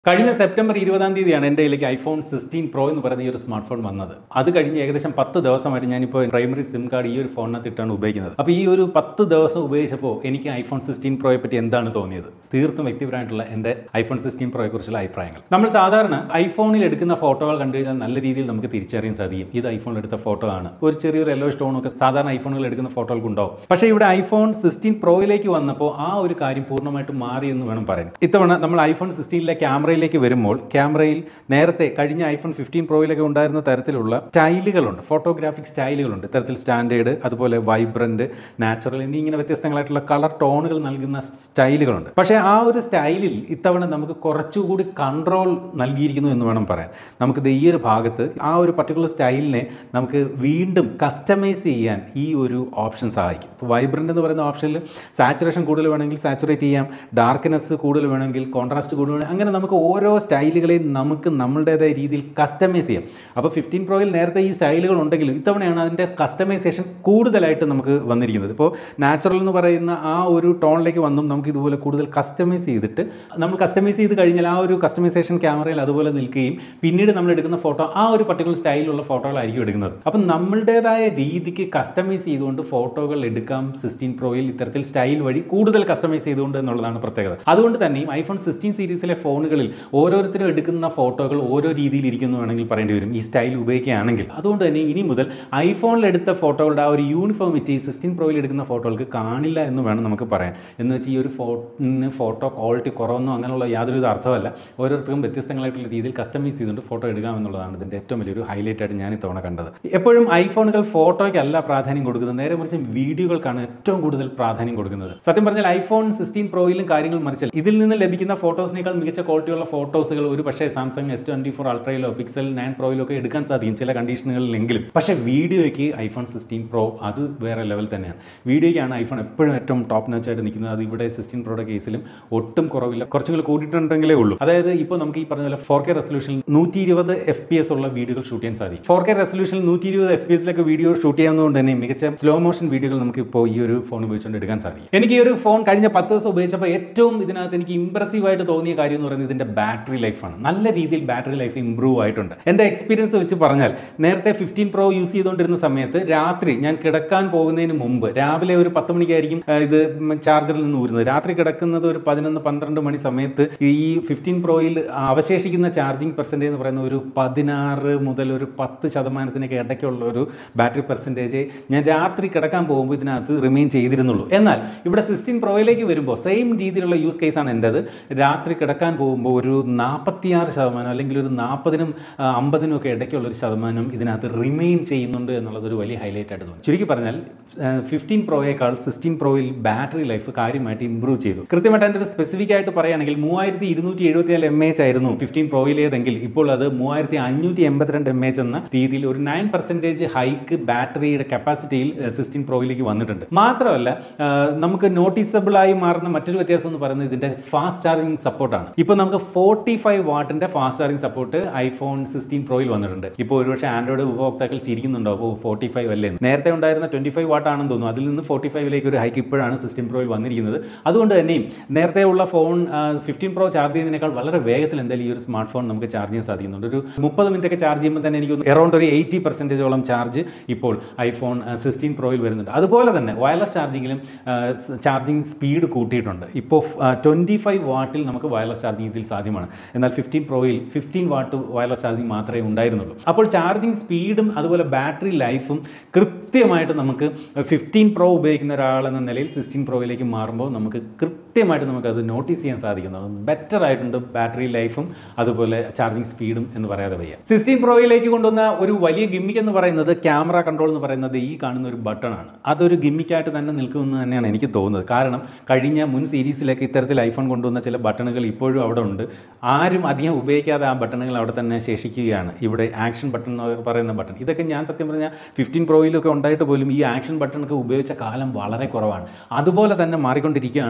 കഴിഞ്ഞ സെപ്റ്റംബർ ഇരുപതാം തീയതിയാണ് എൻ്റെ കയ്യിലേക്ക് ഐഫോൺ സിക്സ്റ്റീൻ പ്രോ എന്ന് പറയുന്ന ഈ ഒരു സ്മാർട്ട് ഫോൺ വന്നത് അത് കഴിഞ്ഞ് ഏകദേശം പത്ത് ദിവസമായിട്ട് ഞാനിപ്പോൾ പ്രൈമറി സിം കാർഡ് ഈ ഒരു ഫോണിനകത്ത് ഇട്ടാണ് ഉപയോഗിക്കുന്നത് അപ്പോൾ ഈ ഒരു പത്ത് ദിവസം ഉപയോഗിച്ചപ്പോൾ എനിക്ക് ഐഫോൺ സിക്സ്റ്റീൻ പ്രോയെ പറ്റി എന്താണ് തോന്നിയത് തീർത്തും വ്യക്തിപരമായിട്ടുള്ള എൻ്റെ ഐഫോൺ സിക്സ്റ്റീൻ പ്രോയെ കുറിച്ചുള്ള അഭിപ്രായങ്ങൾ നമ്മൾ സാധാരണ ഐഫോണിൽ എടുക്കുന്ന ഫോട്ടോകൾ കണ്ടു കഴിഞ്ഞാൽ നല്ല രീതിയിൽ നമുക്ക് തിരിച്ചറിയാൻ സാധിക്കും ഇത് ഐഫോണിൽ എടുത്ത ഫോട്ടോ ആണ് ഒരു ചെറിയൊരു യെല്ലോ സ്റ്റോണൊക്കെ സാധാരണ ഐഫോണുകൾ എടുക്കുന്ന ഫോട്ടോകൾക്ക് ഉണ്ടാവും പക്ഷേ ഇവിടെ ഐഫോൺ സിക്സ്റ്റീൻ പ്രോയിലേക്ക് വന്നപ്പോൾ ആ ഒരു കാര്യം പൂർണ്ണമായിട്ടും മാറി എന്ന് വേണം പറയാൻ ഇത്തവണ നമ്മൾ ഐഫോൺ സിക്സ്റ്റീനിലെ ക്യാമറയിലേക്ക് വരുമ്പോൾ ക്യാമറയിൽ നേരത്തെ കഴിഞ്ഞ ഐഫോൺ ഫിഫ്റ്റീൻ പ്രോയിലൊക്കെ ഉണ്ടായിരുന്ന തരത്തിലുള്ള സ്റ്റൈലുകളുണ്ട് ഫോട്ടോഗ്രാഫിക് സ്റ്റൈലുകളുണ്ട് ഇത്തരത്തിൽ സ്റ്റാൻഡേർഡ് അതുപോലെ വൈബ്രന്റ് നാച്ചുറൽ എന്നീ ഇങ്ങനെ വ്യത്യസ്തങ്ങളായിട്ടുള്ള കളർ ടോണുകൾ നൽകുന്ന സ്റ്റൈലുകളുണ്ട് പക്ഷേ ആ ഒരു സ്റ്റൈലിൽ ഇത്തവണ നമുക്ക് കുറച്ചുകൂടി കൺട്രോൾ നൽകിയിരിക്കുന്നു എന്ന് വേണം പറയാൻ നമുക്കിത് ഈ ഒരു ഭാഗത്ത് ആ ഒരു പർട്ടിക്കുലർ സ്റ്റൈലിനെ നമുക്ക് വീണ്ടും കസ്റ്റമൈസ് ചെയ്യാൻ ഈ ഒരു ഓപ്ഷൻ സഹായിക്കും ഇപ്പോൾ വൈബ്രൻ്റ് എന്ന് പറയുന്ന ഓപ്ഷനിൽ സാച്ചുറേഷൻ കൂടുതൽ വേണമെങ്കിൽ സാച്ചുറേറ്റ് ചെയ്യാം ഡാർക്ക്നെസ് കൂടുതൽ വേണമെങ്കിൽ കോൺട്രാസ്റ്റ് കൂടുതൽ വേണമെങ്കിൽ അങ്ങനെ നമുക്ക് ഓരോ സ്റ്റൈലുകളെയും നമുക്ക് നമ്മളുടേതായ രീതിയിൽ കസ്റ്റമൈസ് ചെയ്യാം അപ്പോൾ ഫിഫ്റ്റീൻ പ്രോയിൽ നേരത്തെ ഈ സ്റ്റൈലുകൾ ഉണ്ടെങ്കിലും ഇത്തവണയാണ് അതിൻ്റെ കസ്റ്റമൈസേഷൻ കൂടുതലായിട്ട് നമുക്ക് വന്നിരിക്കുന്നത് ഇപ്പോൾ നാച്ചുറൽ എന്ന് പറയുന്ന ആ ഒരു ടോണിലേക്ക് വന്നും നമുക്ക് ഇതുപോലെ കൂടുതൽ കസ്റ്റമൈസ് ചെയ്തിട്ട് നമ്മൾ കസ്റ്റമൈസ് ചെയ്ത് കഴിഞ്ഞാൽ ആ ഒരു കസ്റ്റമൈസേഷൻ ക്യാമറയിൽ അതുപോലെ നിൽക്കുകയും പിന്നീട് നമ്മൾ എടുക്കുന്ന ഫോട്ടോ ആ ഒരു പർട്ടിക്കുലർ സ്റ്റൈലിലുള്ള ഫോട്ടോകളായിരിക്കും എടുക്കുന്നത് അപ്പം നമ്മളുടേതായ രീതിക്ക് കസ്റ്റമൈസ് ചെയ്തുകൊണ്ട് ഫോട്ടോകൾ എടുക്കാം സിക്സ്റ്റീൻ പ്രോയിൽ ഇത്തരത്തിൽ സ്റ്റൈൽ വഴി കൂടുതൽ കസ്റ്റമൈസ് ചെയ്തുകൊണ്ട് എന്നുള്ളതാണ് പ്രത്യേകത അതുകൊണ്ട് തന്നെയും ഐഫോൺ സിക്സ്റ്റീൻ സീരീസിലെ ഫോണുകളിൽ ഓരോരുത്തരും എടുക്കുന്ന ഫോട്ടോകൾ ഓരോ രീതിയിൽ ഇരിക്കുന്നു വേണമെങ്കിൽ പറയേണ്ടി വരും ഈ സ്റ്റൈൽ ഉപയോഗിക്കുകയാണെങ്കിൽ അതുകൊണ്ട് തന്നെ ഇനി മുതൽ ഐഫോണിൽ എടുത്ത ഫോട്ടോകളുടെ ആ ഒരു യൂണിഫോമിറ്റി സിക്സ്റ്റീൻ പ്രോയിൽ എടുക്കുന്ന ഫോട്ടോകൾക്ക് കാണില്ല എന്ന് വേണം നമുക്ക് പറയാൻ എന്ന് വെച്ച് ഈ ഒരു ഫോണിന് ഫോട്ടോ ക്വാളിറ്റി കുറവെന്നോ അങ്ങനെയുള്ള യാതൊരുവിധ അർത്ഥമല്ല ഓരോരുത്തർക്കും വ്യത്യസ്തങ്ങളായിട്ടുള്ള രീതിയിൽ കസ്റ്റമൈസ് ചെയ്തുകൊണ്ട് ഫോട്ടോ എടുക്കാം എന്നുള്ളതാണ് ഇതിൻ്റെ ഏറ്റവും വലിയൊരു ഹൈലൈറ്റ് ആയിട്ട് ഞാൻ ഇത്തവണ കണ്ടത് എപ്പോഴും ഐഫോണുകൾ ഫോട്ടോയ്ക്കല്ല പ്രാധാന്യം കൊടുക്കുന്നത് നേരെ മറിച്ച് വീഡിയോകൾക്കാണ് ഏറ്റവും കൂടുതൽ പ്രാധാന്യം കൊടുക്കുന്നത് സത്യം പറഞ്ഞാൽ ഐഫോൺ സിക്സ്റ്റീൻ പ്രോയിലും കാര്യങ്ങൾ മറിച്ചാൽ ഇതിൽ നിന്ന് ലഭിക്കുന്ന ഫോട്ടോസിനേക്കാൾ മികച്ച ക്വാളിറ്റിയുള്ള ഫോട്ടോസുകൾ ഒരു പക്ഷേ സാംസങ് എസ് ട്വൻറ്റി ഫോർ അൾട്രയിലോ പിക്സൽ നയൻ പ്രോയിലോ ഒക്കെ എടുക്കാൻ സാധിക്കും ചില കണ്ടീഷനുകളിലെങ്കിലും പക്ഷേ വീഡിയോയ്ക്ക് ഐഫോൺ സിക്സ്റ്റീൻ പ്രോ അത് വേറെ ലെവൽ തന്നെയാണ് വീഡിയോയ്ക്കാണ് ഐഫോൺ എപ്പോഴും ഏറ്റവും ടോപ്പ് നോച്ചായിട്ട് നിൽക്കുന്നത് അത് ഇവിടെ സിക്സ്റ്റീൻ പ്രോയുടെ കേസിലും ഒട്ടും കുറവില്ല കുറച്ചുകൂടി കൂടിയിട്ടുണ്ടെങ്കിലേ ഉള്ളൂ അതായത് ഇപ്പോൾ നമുക്ക് ഈ പറഞ്ഞ പോലെ ഫോർ കെ റെസൊല്യൂഷൻ നൂറ്റി ഇരുപത് എഫ് പി എസ് ഉള്ള വീഡിയോകൾ ഷൂട്ട് ചെയ്യാൻ സാധിക്കും ഫോർ കെ റെസൊല്യൂഷൻ നൂറ്റി ഇരുപത് എഫ് പി എസിലൊക്കെ വീഡിയോ ഷൂട്ട് ചെയ്യാവുന്നതുകൊണ്ട് തന്നെ മികച്ച സ്ലോ മോഷൻ വീഡിയോകൾ നമുക്ക് ഇപ്പോൾ ഈ ഒരു ഫോൺ ഉപയോഗിച്ചുകൊണ്ട് എടുക്കാൻ സാധിക്കും എനിക്ക് ഈ ഒരു ഫോൺ കഴിഞ്ഞ പത്ത് ദിവസം ഉപയോഗിച്ചപ്പോൾ ഏറ്റവും ഇതിനകത്ത് എനിക്ക് ഇമ്പ്രസീവ് ആയിട്ട് തോന്നിയ കാര്യം എന്ന് പറയുന്നത് ഇതിൻ്റെ ബാറ്ററി ലൈഫാണ് നല്ല രീതിയിൽ ബാറ്ററി ലൈഫ് ഇമ്പ്രൂവ് ആയിട്ടുണ്ട് എൻ്റെ എക്സ്പീരിയൻസ് വെച്ച് പറഞ്ഞാൽ നേരത്തെ ഫിഫ്റ്റീൻ പ്രോ യൂസ് ചെയ്തുകൊണ്ടിരുന്ന സമയത്ത് രാത്രി ഞാൻ കിടക്കാൻ പോകുന്നതിന് മുമ്പ് രാവിലെ ഒരു പത്ത് മണിക്കായിരിക്കും ആ, ഇത് ചാർജറിൽ നിന്ന് ഊരുന്നത് രാത്രി കിടക്കുന്നത് ഒരു പതിനൊന്ന് പന്ത്രണ്ട് മണി സമയത്ത് ഈ ഫിഫ്റ്റീൻ പ്രോയിൽ അവശേഷിക്കുന്ന ചാർജിങ് പെർസെൻറ്റേജ് എന്ന് പറയുന്ന ഒരു പതിനാറ് മുതൽ ഒരു പത്ത് ശതമാനത്തിനൊക്കെ ഇടയ്ക്കുള്ള ഒരു ബാറ്ററി പെർസെൻറ്റേജ് ഞാൻ രാത്രി കിടക്കാൻ പോകുമ്പോൾ ഇതിനകത്ത് റിമെയിൻ ചെയ്തിരുന്നുള്ളൂ എന്നാൽ ഇവിടെ സിക്സ്റ്റീൻ പ്രോയിലേക്ക് വരുമ്പോൾ സെയിം രീതിയിലുള്ള യൂസ് കേസാണ് എൻ്റെത് രാത്രി കിടക്കാൻ പോകുമ്പോൾ ഒരു നാൽപ്പത്തിയാറ് ശതമാനം അല്ലെങ്കിൽ ഒരു നാൽപ്പതിനും അമ്പതിനും ഒക്കെ ഇടയ്ക്കുള്ള ഒരു ശതമാനം ഇതിനകത്ത് റിമെയിൻ ചെയ്യുന്നുണ്ട് എന്നുള്ളത് ഒരു വലിയ ഹൈലൈറ്റ് ആയിട്ട് തോന്നി ചുരുക്കി പറഞ്ഞാൽ ഫിഫ്റ്റീൻ പ്രോയേക്കാൾ സിക്സ്റ്റീൻ പ്രോയിൽ ബാറ്ററി ലൈഫ് കാര്യമായിട്ട് ഇമ്പ്രൂവ് ചെയ്തു കൃത്യമായിട്ട് അതിൻ്റെ ഒരു സ്പെസിഫിക് ആയിട്ട് പറയുകയാണെങ്കിൽ മൂവായിരത്തി ഇരുന്നൂറ്റി എഴുപത്തിനാല് എം എച്ച് ആയിരുന്നു ഫിഫ്റ്റീൻ പ്രോയിലേതെങ്കിൽ ഇപ്പോൾ അത് മൂവായിരത്തി അഞ്ഞൂറ്റി എൺപത്തിരണ്ട് എം എച്ച് എന്ന രീതിയിൽ ഒരു നയൻ പെർസെൻറ്റേജ് ഹൈക്ക് ബാറ്ററിയുടെ കപ്പാസിറ്റിയിൽ സിക്സ്റ്റീൻ പ്രോയിലേക്ക് വന്നിട്ടുണ്ട് മാത്രമല്ല ആ, നമുക്ക് നോട്ടീസബിൾ ആയി മാറുന്ന മറ്റൊരു വ്യത്യാസം എന്ന് പറയുന്നത് ഇതിൻ്റെ ഫാസ്റ്റ് ചാർജിങ് സപ്പോർട്ടാണ് ഇപ്പോൾ നമുക്ക് ഫോർട്ടി ഫൈവ് വാട്ടിൻ്റെ fast charging support iPhone sixteen പ്രോയിൽ വന്നിട്ടുണ്ട് ഇപ്പോൾ ഒരുപക്ഷെ ആൻഡ്രോയിഡ് ഉപഭോക്താക്കൾ ചിരിക്കുന്നുണ്ടോ ഓ ഫോർട്ടി ഫൈവ് അല്ലേ എന്ന്. നേരത്തെ ഉണ്ടായിരുന്ന ട്വൻറ്റി ഫൈവ് വാട്ടാണെന്ന് തോന്നുന്നു അതിൽ നിന്ന് ഫോർട്ടി ഫൈവിലേക്ക് ഒരു ഹൈക്ക് ഇപ്പോഴാണ് സിക്സ്റ്റീൻ പ്രോയിൽ വന്നിരിക്കുന്നത് അതുകൊണ്ട് തന്നെയും നേരത്തെ ഉള്ള ഫോൺ ഫിഫ്റ്റീൻ പ്രോ ചാർജ് ചെയ്യുന്നതിനേക്കാൾ വളരെ വേഗത്തിൽ എന്തായാലും ഈ ഒരു സ്മാർട്ട് ഫോൺ നമുക്ക് ചാർജ് ചെയ്യാൻ സാധിക്കുന്നുണ്ട് ഒരു മുപ്പത് മിനിറ്റ് ഒക്കെ ചാർജ് ചെയ്യുമ്പോൾ തന്നെ എനിക്ക് എറൗണ്ട് ഒരു എയ്റ്റി പെർസെൻറ്റേജോളം ചാർജ് ഇപ്പോൾ ഐഫോൺ സിക്സ്റ്റീൻ പ്രോയിൽ വരുന്നുണ്ട് അതുപോലെ തന്നെ വയർലെസ് ചാർജിങ്ങിലും ചാർജിങ് സ്പീഡ് കൂട്ടിയിട്ടുണ്ട് ഇപ്പോൾ ട്വൻറ്റി ഫൈവ് വാട്ടിൽ നമുക്ക് വയർലെസ് ചാർജിങ് ഇതിൽ സാധ്യമാണ് എന്നാൽ ഫിഫ്റ്റീൻ പ്രോയിൽ ഫിഫ്റ്റീൻ വാട്ട് വയർലെസ് ചാർജിങ് മാത്രമേ ഉണ്ടായിരുന്നുള്ളൂ അപ്പോൾ ചാർജിങ് സ്പീഡും അതുപോലെ ബാറ്ററി ലൈഫും കൃത്യമായിട്ട് നമുക്ക് ഫിഫ്റ്റീൻ പ്രോ ഉപയോഗിക്കുന്ന ഒരാളെന്ന നിലയിൽ സിക്സ്റ്റീൻ പ്രോയിലേക്ക് മാറുമ്പോൾ നമുക്ക് കൃത്യമായിട്ട് നമുക്കത് നോട്ടീസ് ചെയ്യാൻ സാധിക്കുന്നത് ബെറ്റർ ആയിട്ടുണ്ട് ബാറ്ററി ലൈഫും അതുപോലെ ചാർജിങ് സ്പീഡും എന്ന് പറയാതെ വയ്യ സിക്സ്റ്റീൻ പ്രോയിലേക്ക് കൊണ്ടുവന്ന ഒരു വലിയ ഗിമ്മിക് എന്ന് പറയുന്നത് ക്യാമറ കൺട്രോൾ എന്ന് പറയുന്നത് ഈ കാണുന്ന ഒരു ബട്ടണാണ് അതൊരു ഗിമ്മിക്കായിട്ട് തന്നെ നിൽക്കുമെന്ന് തന്നെയാണ് എനിക്ക് തോന്നുന്നത് കാരണം കഴിഞ്ഞ മുൻ സീരീസിലൊക്കെ ഇത്തരത്തിൽ ഐഫോൺ കൊണ്ടുവന്ന ചില ബട്ടണുകൾ ഇപ്പോഴും അവിടെ ഉണ്ട് ആരും അധികം ഉപയോഗിക്കാതെ ആ ബട്ടണുകൾ അവിടെ തന്നെ ശേഷിക്കുകയാണ് ഇവിടെ ആക്ഷൻ ബട്ടൺ എന്ന് പറയുന്ന ബട്ടൺ ഇതൊക്കെ ഞാൻ സത്യം പറഞ്ഞാൽ ഫിഫ്റ്റീൻ പ്രോയിലൊക്കെ ഉണ്ടായിട്ട് പോലും ഈ ആക്ഷൻ ബട്ടണൊക്കെ ഉപയോഗിച്ച കാലം വളരെ കുറവാണ് അതുപോലെ തന്നെ മാറിക്കൊണ്ടിരിക്കുകയാണ് ഈ ഒരു ആക്ഷൻ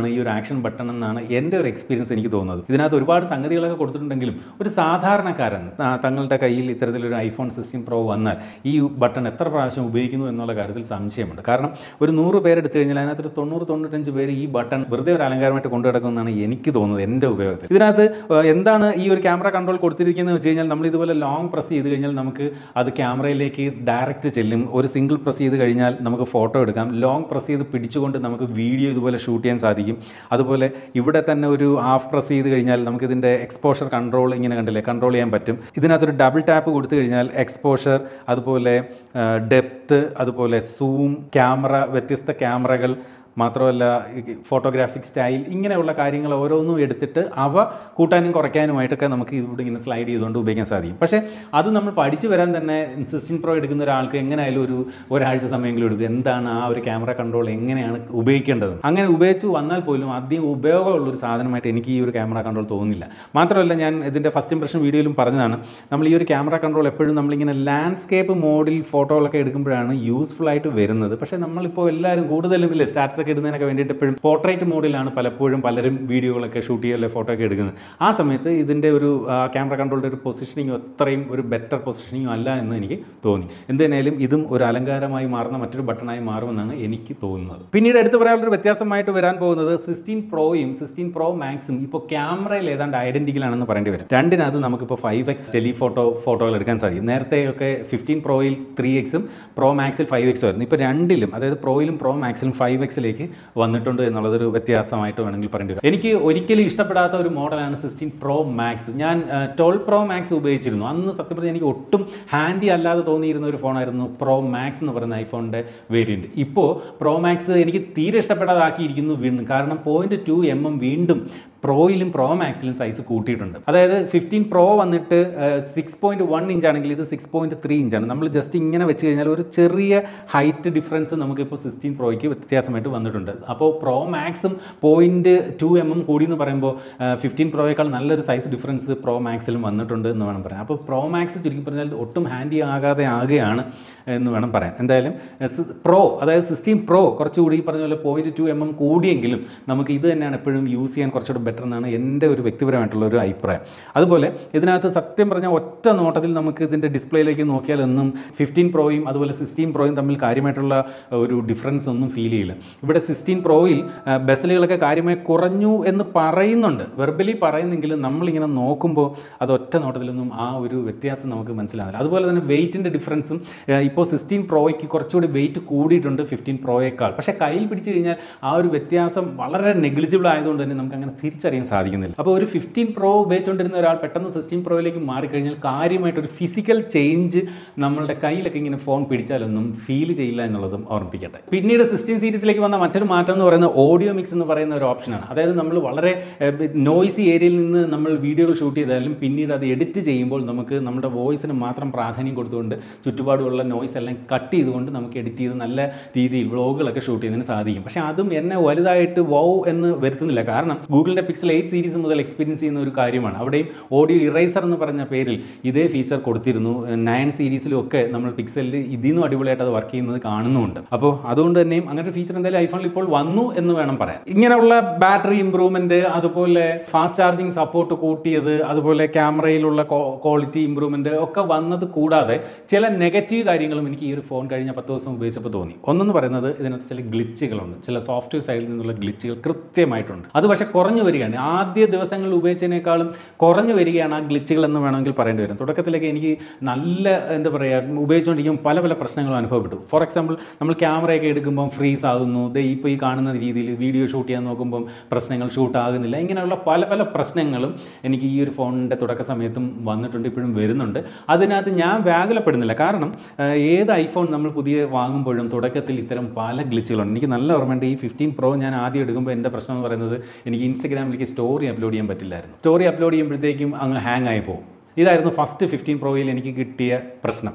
ആക്ഷൻ ബട്ടൺ എന്നാണ് എൻ്റെ ഒരു എക്സ്പീരിയൻസ് എനിക്ക് തോന്നുന്നത് ഇതിനകത്ത് ഒരുപാട് സംഗതികളൊക്കെ കൊടുത്തിട്ടുണ്ടെങ്കിലും ഒരു സാധാരണക്കാരൻ ആ, തങ്ങളുടെ കയ്യിൽ ഇത്തരത്തിലൊരു ഐഫോൺ സിക്സ്റ്റീൻ പ്രോ വന്നാൽ ഈ ബട്ടൺ എത്ര പ്രാവശ്യം ഉപയോഗിക്കുന്നു എന്നുള്ള കാര്യത്തിൽ സംശയമുണ്ട് കാരണം ഒരു നൂറ് പേരെടുത്തു കഴിഞ്ഞാൽ അതിനകത്തൊരു തൊണ്ണൂറ് തൊണ്ണൂറ്റഞ്ച് പേര് ഈ ബട്ടൺ വെറുതെ ഒരു അലങ്കാരമായിട്ട് കൊണ്ടു കിടക്കുമെന്നാണ് എനിക്ക് തോന്നുന്നത് എൻ്റെ ഉപയോഗത്തിൽ ഇതിനകത്ത് ആ, എന്താണ് ഈ ഒരു ക്യാമറ കൺട്രോൾ കൊടുത്തിരിക്കുന്നത് വെച്ച് കഴിഞ്ഞാൽ നമ്മൾ ഇതുപോലെ ലോങ് പ്രസ് ചെയ്ത് കഴിഞ്ഞാൽ നമുക്ക് അത് ക്യാമറയിലേക്ക് ഡയറക്റ്റ് ചെല്ലും ഒരു സിംഗിൾ പ്രസ് ചെയ്ത് കഴിഞ്ഞാൽ നമുക്ക് ഫോട്ടോ എടുക്കാം ലോങ് പ്രസ് ചെയ്ത് പിടിച്ചുകൊണ്ട് നമുക്ക് വീഡിയോ ഇതുപോലെ ഷൂട്ട് ചെയ്യാൻ സാധിക്കും അതുപോലെ ഇവിടെ തന്നെ ഒരു ഹാഫ് പ്രസ് ചെയ്ത് കഴിഞ്ഞാൽ നമുക്ക് ഇതിൻ്റെ എക്സ്പോഷർ കൺട്രോൾ ഇങ്ങനെ കണ്ടില്ലേ കൺട്രോൾ ചെയ്യാൻ പറ്റും ഇതിനകത്തൊരു ഡബിൾ ടാപ്പ് കൊടുത്തു കഴിഞ്ഞാൽ എക്സ്പോഷർ അതുപോലെ ഡെപ്ത്ത് അതുപോലെ സൂം ക്യാമറ വ്യത്യസ്ത ക്യാമറകൾ മാത്രമല്ല ഫോട്ടോഗ്രാഫിക് സ്റ്റൈൽ ഇങ്ങനെയുള്ള കാര്യങ്ങൾ ഓരോന്നും എടുത്തിട്ട് അവ കൂട്ടാനും കുറയ്ക്കാനുമായിട്ടൊക്കെ നമുക്ക് ഇതിലൂടെ ഇങ്ങനെ സ്ലൈഡ് ചെയ്തുകൊണ്ട് ഉപയോഗിക്കാൻ സാധിക്കും പക്ഷേ അത് നമ്മൾ പഠിച്ചു വരാൻ തന്നെ സിക്സ്റ്റീൻ പ്രോ എടുക്കുന്ന ഒരാൾക്ക് എങ്ങനെയായാലും ഒരു ഒരാഴ്ച സമയമെങ്കിലും എടുക്കും എന്താണ് ആ ഒരു ക്യാമറ കൺട്രോൾ എങ്ങനെയാണ് ഉപയോഗിക്കേണ്ടത് അങ്ങനെ ഉപയോഗിച്ച് വന്നാൽ പോലും അധികം ഉപയോഗമുള്ള ഒരു സാധനമായിട്ട് എനിക്ക് ഈ ഒരു ക്യാമറ കൺട്രോൾ തോന്നുന്നില്ല മാത്രമല്ല ഞാൻ ഇതിൻ്റെ ഫസ്റ്റ് ഇംപ്രഷൻ വീഡിയോയിലും പറഞ്ഞതാണ് നമ്മൾ ഈ ഒരു ക്യാമറ കൺട്രോൾ എപ്പോഴും നമ്മളിങ്ങനെ ലാൻഡ്സ്കേപ്പ് മോഡിൽ ഫോട്ടോകളൊക്കെ എടുക്കുമ്പോഴാണ് യൂസ്ഫുൾ ആയിട്ട് വരുന്നത് പക്ഷേ നമ്മളിപ്പോൾ എല്ലാവരും കൂടുതലും ഇല്ലേ സ്റ്റാറ്റസ് ഒക്കെ ഇടുന്നതിനൊക്കെ വേണ്ടിയിട്ട് എപ്പോഴും പോർട്രേറ്റ് മോഡിലാണ് പലപ്പോഴും പലരും വീഡിയോകളൊക്കെ ഷൂട്ട് ചെയ്യുക അല്ലെങ്കിൽ ഫോട്ടോ ഒക്കെ എടുക്കുന്നത് ആ സമയത്ത് ഇതിൻ്റെ ഒരു ക്യാമറ കൺട്രോളിൻ്റെ ഒരു പൊസിഷനിങ് അത്രയും ഒരു ബെറ്റർ പൊസിഷനിങ്ങും അല്ല എന്ന് എനിക്ക് തോന്നി എന്തായാലും ഇതും ഒരു അലങ്കാരമായി മാറുന്ന മറ്റൊരു ബട്ടണായി മാറുമെന്നാണ് എനിക്ക് തോന്നുന്നത് പിന്നീട് എടുത്തു പറയാനുള്ളൊരു വ്യത്യാസമായിട്ട് വരാൻ പോകുന്നത് സിക്സ്റ്റീൻ പ്രോയും സിക്സ്റ്റീൻ പ്രോ മാക്സും ഇപ്പോൾ ക്യാമറയിൽ ഏതാണ്ട് ഐഡൻറ്റിക്കൽ ആണെന്ന് പറയേണ്ടി വരും രണ്ടിനകത്ത് നമുക്കിപ്പോൾ ഫൈവ് എക്സ് ടെലിഫോട്ടോ ഫോട്ടോകൾ എടുക്കാൻ സാധിക്കും നേരത്തെയൊക്കെ ഫിഫ്റ്റീൻ പ്രോയിൽ ത്രീ എക്സും പ്രോ മാക്സിൽ ഫൈവ് എക്സും ആയിരുന്നു ഇപ്പോൾ രണ്ടിലും അതായത് പ്രോയിലും പ്രോ മാക്സിലും ഫൈവ് എക്സിലേക്ക് വന്നിട്ടുണ്ട് എന്നുള്ളതൊരു വ്യത്യാസമായിട്ട് വേണമെങ്കിൽ പറയേണ്ടി വരും എനിക്ക് ഒരിക്കലും ഇഷ്ടപ്പെടാത്ത ഒരു മോഡലാണ് സിക്സ്റ്റീൻ പ്രോ മാക്സ് ഞാൻ ട്വൽവ് പ്രോ മാക്സ് ഉപയോഗിച്ചിരുന്നു അന്ന് സത്യം പറഞ്ഞാൽ എനിക്ക് ഒട്ടും ഹാൻഡി അല്ലാതെ തോന്നിയിരുന്ന ഒരു ഫോണായിരുന്നു പ്രോ മാക്സ് എന്ന് പറയുന്ന ഐഫോണിൻ്റെ വേരിയൻറ്റ് ഇപ്പോൾ പ്രോ മാക്സ് എനിക്ക് തീരെ ഇഷ്ടപ്പെടാതാക്കിയിരിക്കുന്നു വീണ്ടും കാരണം പോയിൻറ്റ് ടു എം എം വീണ്ടും പ്രോയിലും പ്രോ മാക്സിലും സൈസ് കൂട്ടിയിട്ടുണ്ട് അതായത് ഫിഫ്റ്റീൻ പ്രോ വന്നിട്ട് സിക്സ് പോയിൻറ്റ് വൺ ഇഞ്ച് ആണെങ്കിൽ ഇത് സിക്സ് പോയിൻറ്റ് ത്രീ ഇഞ്ചാണ് നമ്മൾ ജസ്റ്റ് ഇങ്ങനെ വെച്ച് കഴിഞ്ഞാൽ ഒരു ചെറിയ ഹൈറ്റ് ഡിഫറൻസ് നമുക്കിപ്പോൾ സിക്സ്റ്റീൻ പ്രോയ്ക്ക് വ്യത്യാസമായിട്ട് വന്നിട്ടുണ്ട് അപ്പോൾ പ്രോ മാക്സും പോയിൻറ്റ് ടു എം എം കൂടി എന്ന് പറയുമ്പോൾ ഫിഫ്റ്റീൻ പ്രോയേക്കാൾ നല്ലൊരു സൈസ് ഡിഫറൻസ് പ്രോ മാക്സിലും വന്നിട്ടുണ്ട് എന്ന് വേണം പറയാം അപ്പോൾ പ്രോ മാക്സ് ചുരുക്കി പറഞ്ഞാൽ ഒട്ടും ഹാൻഡി ആകാതെ ആകുകയാണ് എന്ന് വേണം പറയാൻ എന്തായാലും പ്രോ അതായത് സിക്സ്റ്റീൻ പ്രോ കുറച്ചുകൂടി ഈ പറഞ്ഞ പോലെ പോയിൻറ്റ് ടു എം എം കൂടിയെങ്കിലും നമുക്ക് ഇത് തന്നെയാണ് എപ്പോഴും യൂസ് ചെയ്യാൻ കുറച്ചുകൂടി ബെറ്റർ എന്നാണ് എൻ്റെ ഒരു വ്യക്തിപരമായിട്ടുള്ള ഒരു അഭിപ്രായം അതുപോലെ ഇതിനകത്ത് സത്യം പറഞ്ഞാൽ ഒറ്റ നോട്ടത്തിൽ നമുക്ക് ഇതിൻ്റെ ഡിസ്പ്ലേയിലേക്ക് നോക്കിയാൽ ഒന്നും ഫിഫ്റ്റീൻ പ്രോയും അതുപോലെ സിക്സ്റ്റീൻ പ്രോയും തമ്മിൽ കാര്യമായിട്ടുള്ള ഒരു ഡിഫറൻസ് ഒന്നും ഫീൽ ചെയ്യില്ല ഇവിടെ സിക്സ്റ്റീൻ പ്രോയിൽ ബെസലുകളൊക്കെ കാര്യമായി കുറഞ്ഞു എന്ന് പറയുന്നുണ്ട് വെർബലി പറയുന്നെങ്കിലും നമ്മളിങ്ങനെ നോക്കുമ്പോൾ അത് ഒറ്റ നോട്ടത്തിലൊന്നും ആ ഒരു വ്യത്യാസം നമുക്ക് മനസ്സിലാവില്ല അതുപോലെ തന്നെ വെയിറ്റിൻ്റെ ഡിഫറൻസും ഇപ്പോൾ സിക്സ്റ്റീൻ പ്രോയ്ക്ക് കുറച്ചുകൂടി വെയിറ്റ് കൂടിയിട്ടുണ്ട് ഫിഫ്റ്റീൻ പ്രോയേക്കാൾ പക്ഷേ കയ്യിൽ പിടിച്ചു കഴിഞ്ഞാൽ ആ ഒരു വ്യത്യാസം വളരെ നെഗ്ലിജിബിൾ ആയതുകൊണ്ട് തന്നെ നമുക്ക് അങ്ങനെ തിരിച്ചറിയാൻ സാധിക്കുന്നില്ല അപ്പോൾ ഒരു ഫിഫ്റ്റീൻ പ്രോ ഉപയോഗിച്ചുകൊണ്ടിരുന്ന ഒരാൾ പെട്ടെന്ന് സിക്സ്റ്റീൻ പ്രോയിലേക്ക് മാറിക്കഴിഞ്ഞാൽ കാര്യമായിട്ടൊരു ഫിസിക്കൽ ചേഞ്ച് നമ്മളുടെ കയ്യിലൊക്കെ ഇങ്ങനെ ഫോൺ പിടിച്ചാലൊന്നും ഫീൽ ചെയ്യില്ല എന്നുള്ളതും ഓർമ്മിപ്പിക്കട്ടെ പിന്നീട് സിക്സ്റ്റീൻ സീരീസിലേക്ക് വന്ന മറ്റൊരു മാറ്റം എന്ന് പറയുന്നത് ഓഡിയോ മിക്സ് എന്ന് പറയുന്ന ഒരു ഓപ്ഷനാണ് അതായത് നമ്മൾ വളരെ നോയ്സി ഏരിയയിൽ നിന്ന് നമ്മൾ വീഡിയോകൾ ഷൂട്ട് ചെയ്താലും പിന്നീട് അത് എഡിറ്റ് ചെയ്യുമ്പോൾ നമുക്ക് നമ്മുടെ വോയിസിന് മാത്രം പ്രാധാന്യം കൊടുത്തുകൊണ്ട് ചുറ്റുപാടുമുള്ള നോയ്സ് എല്ലാം കട്ട് ചെയ്തുകൊണ്ട് നമുക്ക് എഡിറ്റ് ചെയ്ത് നല്ല രീതിയിൽ വ്ളോഗുകളൊക്കെ ഷൂട്ട് ചെയ്യുന്നതിന് സാധിക്കും പക്ഷേ അതും എന്നെ വലുതായിട്ട് വൗ എന്ന് വരുത്തുന്നില്ല കാരണം ഗൂഗിളിൻ്റെ പിക്സൽ എയ്റ്റ് സീരീസ് മുതൽ എക്സ്പീരിയൻസ് ചെയ്യുന്ന ഒരു കാര്യമാണ് അവിടെയും ഓഡിയോ ഇറേസർ എന്ന് പറഞ്ഞ പേരിൽ ഇതേ ഫീച്ചർ കൊടുത്തിരുന്നു നയൻ സീരീസിലും ഒക്കെ നമ്മൾ പിക്സലിൽ ഇതിൽ നിന്നും അടിപൊളിയായിട്ട് അത് വർക്ക് ചെയ്യുന്നത് കാണുന്നുമുണ്ട് അപ്പോൾ അതുകൊണ്ട് തന്നെയും അങ്ങനെ ഒരു ഫീച്ചർ എന്തായാലും ഐഫോണിൽ ഇപ്പോൾ വന്നു എന്ന് വേണം പറയാം ഇങ്ങനെയുള്ള ബാറ്ററി ഇമ്പ്രൂവ്മെൻറ്റ് അതുപോലെ ഫാസ്റ്റ് ചാർജിങ് സപ്പോർട്ട് കൂട്ടിയത് അതുപോലെ ക്യാമറയിലുള്ള ക്വാളിറ്റി ഇമ്പ്രൂവ്മെൻറ്റ് ഒക്കെ വന്നത് കൂടാതെ ചില നെഗറ്റീവ് കാര്യങ്ങളും എനിക്ക് ഈ ഒരു ഫോൺ കഴിഞ്ഞ പത്ത് ദിവസം ഉപയോഗിച്ചപ്പോൾ തോന്നി ഒന്നെന്ന് പറയുന്നത് ഇതിനകത്ത് ചില ഗ്ലിച്ചുകളുണ്ട് ചില സോഫ്റ്റ്വെയർ സൈഡിൽ നിന്നുള്ള ഗ്ലിച്ചുകൾ കൃത്യമായിട്ടുണ്ട് അത് പക്ഷേ കുറഞ്ഞു വരികയാണ് ആദ്യ ദിവസങ്ങളിൽ ഉപയോഗിച്ചതിനേക്കാളും കുറഞ്ഞു വരികയാണ് ആ ഗ്ലിച്ചുകൾ എന്ന് വേണമെങ്കിൽ പറയേണ്ടി വരും തുടക്കത്തിലേക്ക് എനിക്ക് നല്ല എന്താ പറയുക ഉപയോഗിച്ചുകൊണ്ടിരിക്കുമ്പോൾ പല പല പ്രശ്നങ്ങളും അനുഭവപ്പെട്ടു ഫോർ എക്സാമ്പിൾ നമ്മൾ ക്യാമറയൊക്കെ എടുക്കുമ്പോൾ ഫ്രീസ് ആകുന്നു ദേ ഇപ്പോൾ ഈ കാണുന്ന രീതിയിൽ വീഡിയോ ഷൂട്ട് ചെയ്യാൻ നോക്കുമ്പോൾ പ്രശ്നങ്ങൾ ഷൂട്ട് ആകുന്നില്ല ഇങ്ങനെയുള്ള പല പല പ്രശ്നങ്ങളും എനിക്ക് ഈ ഒരു ഫോണിൻ്റെ തുടക്ക സമയത്തും വന്നിട്ടുണ്ട് ഇപ്പോഴും വരുന്നുണ്ട് അതിനകത്ത് ഞാൻ വ്യാകുലപ്പെടുന്നില്ല കാരണം ഏഹ്, ഏത് ഐഫോൺ നമ്മൾ പുതിയ വാങ്ങുമ്പോഴും തുടക്കത്തിൽ ഇത്തരം പല ഗ്ലിച്ചുകളുണ്ട് എനിക്ക് നല്ല ഓർമ്മയുണ്ട് ഈ ഫിഫ്റ്റീൻ പ്രോ ഞാൻ ആദ്യം എടുക്കുമ്പോൾ എൻ്റെ പ്രശ്നം എന്ന് പറയുന്നത് എനിക്ക് ഇൻസ്റ്റഗ്രാമിലേക്ക് സ്റ്റോറി അപ്ലോഡ് ചെയ്യാൻ പറ്റില്ലായിരുന്നു സ്റ്റോറി അപ്ലോഡ് ചെയ്യുമ്പോഴത്തേക്കും അങ്ങ് ഹാങ് ആയി പോകും ഇതായിരുന്നു ഫസ്റ്റ് ഫിഫ്റ്റീൻ പ്രോയിൽ എനിക്ക് കിട്ടിയ പ്രശ്നം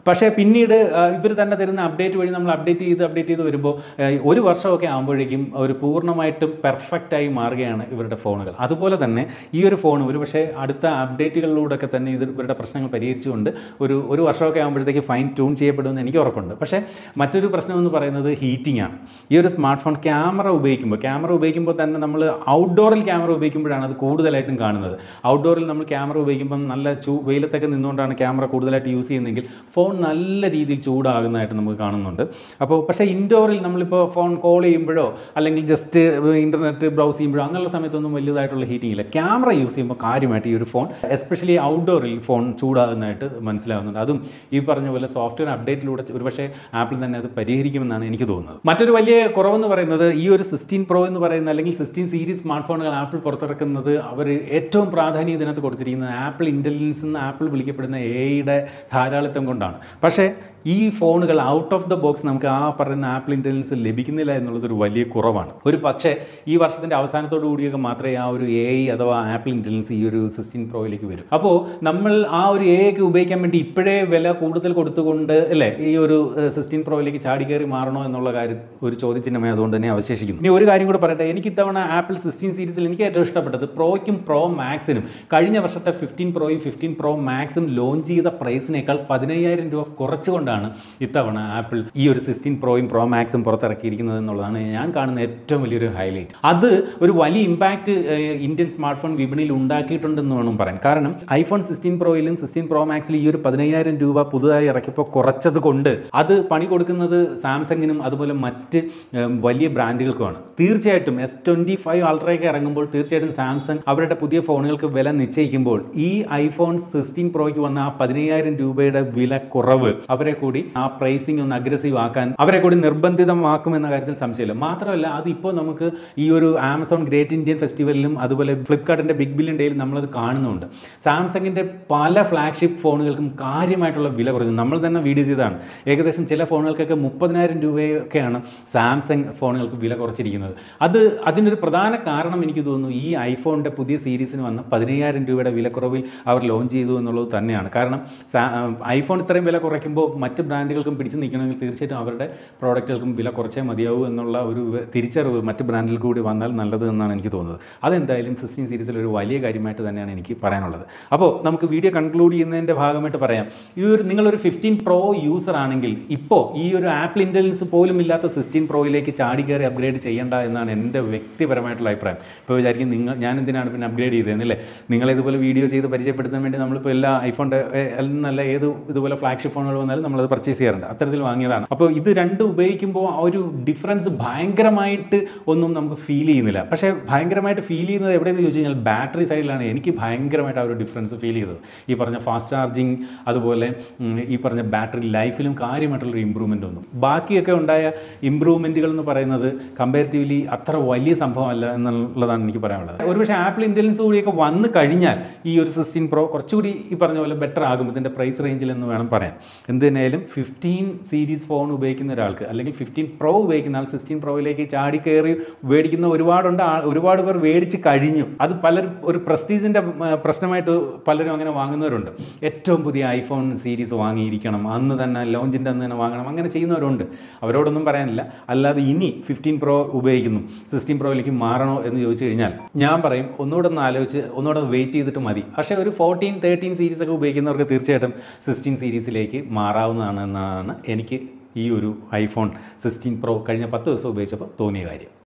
പക്ഷേ പിന്നീട് ഇവർ തന്നെ തരുന്ന അപ്ഡേറ്റ് വഴി നമ്മൾ അപ്ഡേറ്റ് ചെയ്ത് അപ്ഡേറ്റ് ചെയ്ത് വരുമ്പോൾ ആ, ഒരു വർഷമൊക്കെ ആകുമ്പോഴേക്കും ഒരു പൂർണ്ണമായിട്ടും പെർഫെക്റ്റായി മാറുകയാണ് ഇവരുടെ ഫോണുകൾ അതുപോലെ തന്നെ ഈ ഒരു ഫോൺ ഒരു പക്ഷേ അടുത്ത അപ്ഡേറ്റുകളിലൂടെയൊക്കെ തന്നെ ഇത് ഇവരുടെ പ്രശ്നങ്ങൾ പരിഹരിച്ചുകൊണ്ട് ഒരു ഒരു വർഷമൊക്കെ ആകുമ്പോഴത്തേക്ക് ഫൈൻ ട്യൂൺ ചെയ്യപ്പെടുമെന്ന് എനിക്ക് ഉറപ്പുണ്ട് പക്ഷേ മറ്റൊരു പ്രശ്നം എന്ന് പറയുന്നത് ഹീറ്റിംഗ് ആണ് ഈ ഒരു സ്മാർട്ട് ഫോൺ ക്യാമറ ഉപയോഗിക്കുമ്പോൾ ക്യാമറ ഉപയോഗിക്കുമ്പോൾ തന്നെ നമ്മൾ ഔട്ട്ഡോറിൽ ക്യാമറ ഉപയോഗിക്കുമ്പോഴാണ് അത് കൂടുതലായിട്ടും കാണുന്നത് ഔട്ട്ഡോറിൽ നമ്മൾ ക്യാമറ ഉപയോഗിക്കുമ്പം നല്ല ചൂ വെയിലത്തൊക്കെ നിന്നുകൊണ്ടാണ് ക്യാമറ കൂടുതലായിട്ട് യൂസ് ചെയ്യുന്നതെങ്കിൽ ഫോൺ നല്ല രീതിയിൽ ചൂടാകുന്നതായിട്ട് നമുക്ക് കാണുന്നുണ്ട് അപ്പോൾ പക്ഷേ ഇൻഡോറിൽ നമ്മളിപ്പോൾ ഫോൺ കോൾ ചെയ്യുമ്പോഴോ അല്ലെങ്കിൽ ജസ്റ്റ് ഇൻ്റർനെറ്റ് ബ്രൗസ് ചെയ്യുമ്പോഴോ അങ്ങനെയുള്ള സമയത്തൊന്നും വലിയതായിട്ടുള്ള ഹീറ്റിംഗ് ഇല്ല ക്യാമറ യൂസ് ചെയ്യുമ്പോൾ കാര്യമായിട്ട് ഈ ഒരു ഫോൺ എസ്പെഷ്യലി ഔട്ട്ഡോറിൽ ഫോൺ ചൂടാകുന്നതായിട്ട് മനസ്സിലാകുന്നുണ്ട് അതും ഈ പറഞ്ഞ പോലെ സോഫ്റ്റ്വെയർ അപ്ഡേറ്റിലൂടെ ഒരുപക്ഷെ ആപ്പിൾ തന്നെ അത് പരിഹരിക്കുമെന്നാണ് എനിക്ക് തോന്നുന്നത് മറ്റൊരു വലിയ കുറവെന്ന് പറയുന്നത് ഈ ഒരു സിക്സ്റ്റീൻ പ്രോ എന്ന് പറയുന്ന അല്ലെങ്കിൽ സിക്സ്റ്റീൻ സീരീസ് സ്മാർട്ട് ഫോണുകൾ ആപ്പിൾ പുറത്തിറക്കുന്നത് അവർ ഏറ്റവും പ്രാധാന്യം ഇതിനകത്ത് കൊടുത്തിരിക്കുന്നത് ആപ്പിൾ ഇൻ്റലിജൻസ് എന്ന് ആപ്പിൾ വിളിക്കപ്പെടുന്ന എയുടെ ധാരാളിത്തം കൊണ്ടാണ് പക്ഷേ ഈ ഫോണുകൾ ഔട്ട് ഓഫ് ദ ബോക്സ് നമുക്ക് ആ പറയുന്ന ആപ്പിൾ ഇൻ്റലിജൻസ് ലഭിക്കുന്നില്ല എന്നുള്ളതൊരു വലിയ കുറവാണ് ഒരു പക്ഷേ ഈ വർഷത്തിൻ്റെ അവസാനത്തോടു കൂടിയൊക്കെ മാത്രമേ ആ ഒരു എ അഥവാ ആപ്പിൾ ഇൻ്റലിജൻസ് ഈ ഒരു സിക്സ്റ്റീൻ പ്രോയിലേക്ക് വരും അപ്പോൾ നമ്മൾ ആ ഒരു എ ഒക്കെ ഉപയോഗിക്കാൻ വേണ്ടി ഇപ്പോഴേ വില കൂടുതൽ കൊടുത്തുകൊണ്ട് അല്ലേ ഈ ഒരു സിക്സ്റ്റീൻ പ്രോയിലേക്ക് ചാടി കയറി മാറണോ എന്നുള്ള കാര്യം ഒരു ചോദ്യചിഹ്നമായി അതുകൊണ്ട് തന്നെ അവശേഷിക്കുന്നു ഇനി ഒരു കാര്യം കൂടെ പറയട്ടെ എനിക്ക് ഇത്തവണ ആപ്പിൾ സിക്സ്റ്റീൻ സീരീസിൽ എനിക്ക് ഏറ്റവും ഇഷ്ടപ്പെട്ടത് പ്രോയ്ക്കും പ്രോ മാക്സിനും കഴിഞ്ഞ വർഷത്തെ ഫിഫ്റ്റീൻ പ്രോയും ഫിഫ്റ്റീൻ പ്രോ മാക്സും ലോഞ്ച് ചെയ്ത പ്രൈസിനേക്കാൾ പതിനയ്യായിരം രൂപ കുറച്ചുകൊണ്ടാണ് ഇത്തവണ ആപ്പിൾ ഈ ഒരു സിക്സ്റ്റീൻ പ്രോയും പ്രോ മാക്സും പുറത്തിറക്കിയിരിക്കുന്നത് എന്നുള്ളതാണ് ഞാൻ കാണുന്ന ഏറ്റവും വലിയൊരു ഹൈലൈറ്റ് അത് ഒരു വലിയ ഇമ്പാക്റ്റ് ഇന്ത്യൻ സ്മാർട്ട് ഫോൺ വിപണിയിൽ ഉണ്ടാക്കിയിട്ടുണ്ടെന്ന് വേണം പറയാൻ കാരണം ഐഫോൺ സിക്സ്റ്റീൻ പ്രോയിലും സിക്സ്റ്റീൻ പ്രോ മാക്സിലും ഈ ഒരു പതിനയ്യായിരം രൂപ പുതുതായി ഇറക്കിയപ്പോൾ കുറച്ചത് കൊണ്ട് അത് പണി കൊടുക്കുന്നത് സാംസങ്ങിനും അതുപോലെ മറ്റ് ഏം, വലിയ ബ്രാൻഡുകൾക്കുമാണ് തീർച്ചയായിട്ടും എസ് ട്വൻറ്റി ഫൈവ് അൾട്രയൊക്കെ ഇറങ്ങുമ്പോൾ തീർച്ചയായിട്ടും സാംസങ് അവരുടെ പുതിയ ഫോണുകൾക്ക് വില നിശ്ചയിക്കുമ്പോൾ ഈ ഐഫോൺ സിക്സ്റ്റീൻ പ്രോയ്ക്ക് വന്ന ആ പതിനയ്യായിരം രൂപയുടെ വില കുറവ് അവരെ കൂടി ആ പ്രൈസിംഗ് ഒന്ന് അഗ്രസീവ് ആക്കാൻ അവരെ കൂടി നിർബന്ധിതമാക്കുമെന്ന കാര്യത്തിൽ സംശയമില്ല മാത്രമല്ല അത് ഇപ്പോൾ നമുക്ക് ഈ ഒരു ആമസോൺ ഗ്രേറ്റ് ഇന്ത്യൻ ഫെസ്റ്റിവലിലും അതുപോലെ ഫ്ലിപ്കാർട്ടിൻ്റെ ബിഗ് ബില്യൺ ഡേയിലും നമ്മളത് കാണുന്നുണ്ട് സാംസങ്ങിൻ്റെ പല ഫ്ലാഗ്ഷിപ്പ് ഫോണുകൾക്കും കാര്യമായിട്ടുള്ള വില കുറഞ്ഞു നമ്മൾ തന്നെ വീഡിയോ ചെയ്തതാണ് ഏകദേശം ചില ഫോണുകൾക്കൊക്കെ മുപ്പതിനായിരം രൂപയൊക്കെയാണ് സാംസങ് ഫോണുകൾക്ക് വില കുറച്ചിരിക്കുന്നത് അത് അതിനൊരു പ്രധാന കാരണം എനിക്ക് തോന്നുന്നു ഈ ഐഫോണിൻ്റെ പുതിയ സീരീസിന് വന്ന പതിനയ്യായിരം രൂപയുടെ വിലക്കുറവിൽ അവർ ലോഞ്ച് ചെയ്തു എന്നുള്ളത് തന്നെയാണ് കാരണം സാ- ഐഫോൺ ഇത്രയും വില കുറയ്ക്കുമ്പോൾ മറ്റ് ബ്രാൻഡുകൾക്കും പിടിച്ചു നിൽക്കണമെങ്കിൽ തീർച്ചയായിട്ടും അവരുടെ പ്രോഡക്റ്റുകൾക്കും വില കുറച്ചേ മതിയാവൂ എന്നുള്ള ഒരു വ- തിരിച്ചറിവ് മറ്റ് ബ്രാൻഡിൽ കൂടി വന്നാൽ നല്ലത് എന്നാണ് എനിക്ക് തോന്നുന്നത് അതെന്തായാലും സിക്സ്റ്റീൻ സീരീസിൽ ഒരു വലിയ കാര്യമായിട്ട് തന്നെയാണ് എനിക്ക് പറയാനുള്ളത് അപ്പോൾ നമുക്ക് വീഡിയോ കൺക്ലൂഡ് ചെയ്യുന്നതിൻ്റെ ഭാഗമായിട്ട് പറയാം ഈ ഒരു നിങ്ങളൊരു ഫിഫ്റ്റീൻ പ്രോ യൂസർ ആണെങ്കിൽ ഇപ്പോൾ ഈ ഒരു ആപ്പിൾ ഇൻ്റലിജൻസ് പോലും ഇല്ലാത്ത സിക്സ്റ്റീൻ പ്രോയിലേക്ക് ചാടി കയറി അപ്ഗ്രേഡ് ചെയ്യേണ്ട എന്നാണ് എൻ്റെ വ്യക്തിപരമായിട്ടുള്ള അഭിപ്രായം ഇപ്പോൾ വിചാരിക്കും നിങ്ങൾ ഞാൻ എന്തിനാണ് പിന്നെ അപ്ഗ്രേഡ് ചെയ്തതെന്നല്ലേ നിങ്ങൾ ഇതുപോലെ വീഡിയോ ചെയ്ത് പരിചയപ്പെടുത്താൻ വേണ്ടി നമ്മളിപ്പോൾ എല്ലാ ഐഫോണിൻ്റെ നല്ല ഏത് ഇതുപോലെ ഫ്ലാഗ്ഷിപ്പ് ഫോണുകൾ വന്നാലും നമ്മളത് പർച്ചേസ് ചെയ്യാറുണ്ട് അത്തരത്തിൽ വാങ്ങിയതാണ് അപ്പോൾ ഇത് രണ്ടും ഉപയോഗിക്കുമ്പോൾ ആ ഒരു ഡിഫറൻസ് ഭയങ്കരമായിട്ട് ഒന്നും നമുക്ക് ഫീൽ ചെയ്യുന്നില്ല പക്ഷേ ഭയങ്കരമായിട്ട് ഫീൽ ചെയ്യുന്നത് എവിടെയെന്ന് ചോദിച്ചു കഴിഞ്ഞാൽ ബാറ്ററി സൈഡിലാണ് എനിക്ക് ഭയങ്കരമായിട്ട് ആ ഒരു ഡിഫറൻസ് ഫീൽ ചെയ്തത് ഈ പറഞ്ഞ ഫാസ്റ്റ് ചാർജിങ് അതുപോലെ ഉം, ഈ പറഞ്ഞ ബാറ്ററി ലൈഫിലും കാര്യമായിട്ടുള്ളൊരു ഇമ്പ്രൂവ്മെൻ്റ് ഒന്നും ബാക്കിയൊക്കെ ഉണ്ടായ ഇമ്പ്രൂവ്മെൻറ്റുകൾ എന്ന് പറയുന്നത് കമ്പാരിറ്റീവ്ലി അത്ര വലിയ സംഭവമല്ല എന്നുള്ളതാണ് എനിക്ക് പറയാനുള്ളത് ഒരുപക്ഷെ ആപ്പിൾ ഇൻ്റലിജൻസ് കൂടിയൊക്കെ വന്നു കഴിഞ്ഞാൽ ഈ ഒരു സിക്സ്റ്റീൻ പ്രോ കുറച്ചുകൂടി ഈ പറഞ്ഞ പോലെ ബെറ്റർ ആകും ഇതിൻ്റെ പ്രൈസ് റേഞ്ചിൽ എന്ന് വേണം പറയാൻ എന്ത് തന്നെയായാലും ഫിഫ്റ്റീൻ സീരീസ് ഫോൺ ഉപയോഗിക്കുന്ന ഒരാൾക്ക് അല്ലെങ്കിൽ ഫിഫ്റ്റീൻ പ്രോ ഉപയോഗിക്കുന്ന ആൾ സിക്സ്റ്റീൻ പ്രോയിലേക്ക് ചാടി കയറി മേടിക്കുന്ന ഒരുപാടുണ്ട് ആ- ഒരുപാട് പേർ മേടിച്ച് കഴിഞ്ഞു അത് പലരും ഒരു പ്രസ്റ്റീജിൻ്റെ പ്രശ്നമായിട്ട് പലരും അങ്ങനെ വാങ്ങുന്നവരുണ്ട് ഏറ്റവും പുതിയ ഐഫോൺ സീരീസ് വാങ്ങിയിരിക്കണം അന്ന് തന്നെ ലോഞ്ചിൻ്റെ അന്ന് തന്നെ വാങ്ങണം അങ്ങനെ ചെയ്യുന്നവരുണ്ട് അവരോടൊന്നും പറയാനില്ല അല്ലാതെ ഇനി ഫിഫ്റ്റീൻ പ്രോ ഉപയോഗിക്കുന്നു സിക്സ്റ്റീൻ പ്രോയിലേക്ക് മാറണോ എന്ന് ചോദിച്ചു കഴിഞ്ഞാൽ ഞാൻ പറയും ഒന്നുകൂടെ ഒന്ന് ആലോചിച്ച് ഒന്നുകൂടെ വെയിറ്റ് ചെയ്തിട്ട് മതി പക്ഷേ ഒരു ഫോർട്ടീൻ തേർട്ടീൻ സീരീസ് ഒക്കെ ഉപയോഗിക്കുന്നവർക്ക് തീർച്ചയായിട്ടും സിക്സ്റ്റീൻ സീരീസിലേക്ക് മാറാവുന്നതാണ് എന്നാണ് എനിക്ക് ഈ ഒരു ഐഫോൺ സിക്സ്റ്റീൻ പ്രോ കഴിഞ്ഞ പത്ത് ദിവസം ഉപയോഗിച്ചപ്പോൾ തോന്നിയ കാര്യം